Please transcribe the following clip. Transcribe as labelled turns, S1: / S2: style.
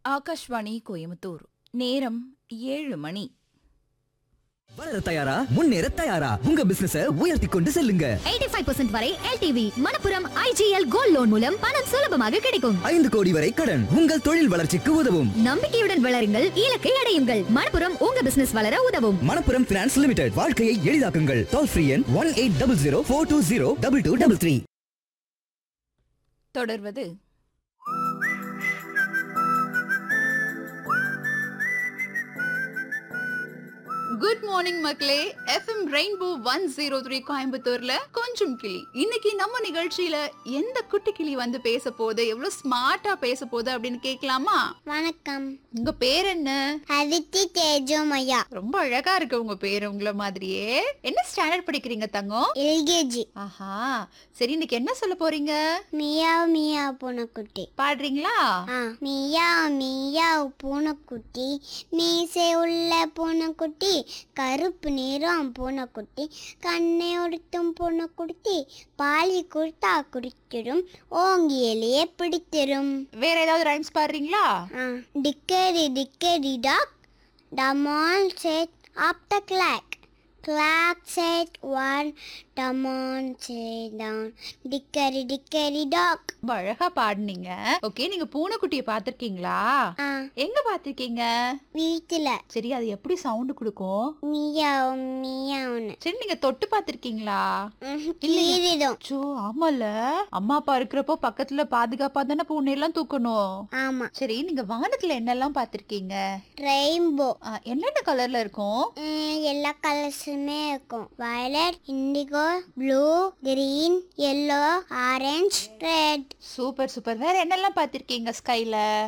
S1: ஆகாஷ்வாணி கோயம்புத்தூர் நேரம் ஏழு மணி
S2: வளர தயாரா முன்னேற தயாரா உங்க பிசினஸ உயர்த்தி கொண்டு செல்லுங்க
S3: 85% வரை LTV Manappuram IGL gold loan மூலம் பணம் சுலபமாக கிடைக்கும்
S2: ஐந்து கோடி வரை கடன் உங்கள் தொழில் வளர்ச்சிக்கு உதவும்
S3: நம்பிக்கையுடன் வளருங்கள் இலக்கை அடையுங்கள் மணப்புரம் உங்க பிசினஸ் வளர உதவும்
S2: மணப்புரம் பினான்ஸ் லிமிடெட் வாழ்க்கையை எளிதாக்குங்கள் டோல் ஃப்ரீ எண் one eight double zero four two zero double two double three
S1: தொடர்வது
S4: குட் மார்னிங் மக்களே FM rainbow one zero three கோயம்புத்தூர்ல கொஞ்சம் கிளி இன்னைக்கு நம்ம நிகழ்ச்சியில எந்த குட்டி கிளி வந்து பேச போகுது எவ்வளவு ஸ்மார்ட்டா பேச போகுது அப்படின்னு கேட்கலாமா
S5: வணக்கம்
S4: உங்க பேர் என்ன
S5: அதித்தி தேஜோமயா
S4: ரொம்ப அழகா இருக்கு உங்க பேர் உங்கள மாதிரியே என்ன ஸ்டாண்டர்ட் படிக்கிறீங்க தங்கம்
S5: எல்கேஜி
S4: ஆஹா சரி இன்னைக்கு என்ன சொல்ல போறீங்க
S5: மியாவ் மியாவ் பூனைக்குட்டி
S4: பாடுறீங்களா
S5: ஆ மியாவ் மியாவ் பூனைக்குட்டி மீசை உள்ள பூனைக்குட்டி கருப்பு நிறம் பூனைக்குட்டி கண்ணை உடுத்தும் பூனைக்குட்டி பாலி கொடுத்தா குடித்திடும் ஓங்கியலையே பிடித்திடும்
S4: வேற ஏதாவது ரைம்ஸ் பாடுறீங்களா
S5: ஆ டிக்கரி டிக்கரி டாக் டமால் set up the clock clock set one டமான் set down dickory dickory dock
S4: ரொம்ப அழகா பாடுனீங்க ஓகே நீங்க பூனைக்குட்டியை பாத்திருக்கீங்களா
S5: ஆ
S4: எங்க பாத்திருக்கீங்க
S5: வீட்டில்
S4: சரி அது எப்படி சவுண்ட் கொடுக்கும்
S5: மியாவ் மியாவ்னு
S4: சரி நீங்க தொட்டு பாத்திருக்கீங்களா
S5: கீறிடும்
S4: சோ ஆமால அம்மா அப்பா இருக்கிறப்போ பக்கத்துல பாதுகாப்பா தானே பூனை எல்லாம் தூக்கணும்
S5: ஆமா
S4: சரி நீங்க வானத்துல என்னெல்லாம் பாத்திருக்கீங்க
S5: ரெயின்போ
S4: ஆ, என்னென்ன கலர்ல இருக்கும்
S5: எல்லா கலர்ஸுமே இருக்கும் violet indigo blue green yellow orange red
S4: super super வேற என்னெல்லாம் பாத்திருக்கீங்க ஸ்கைல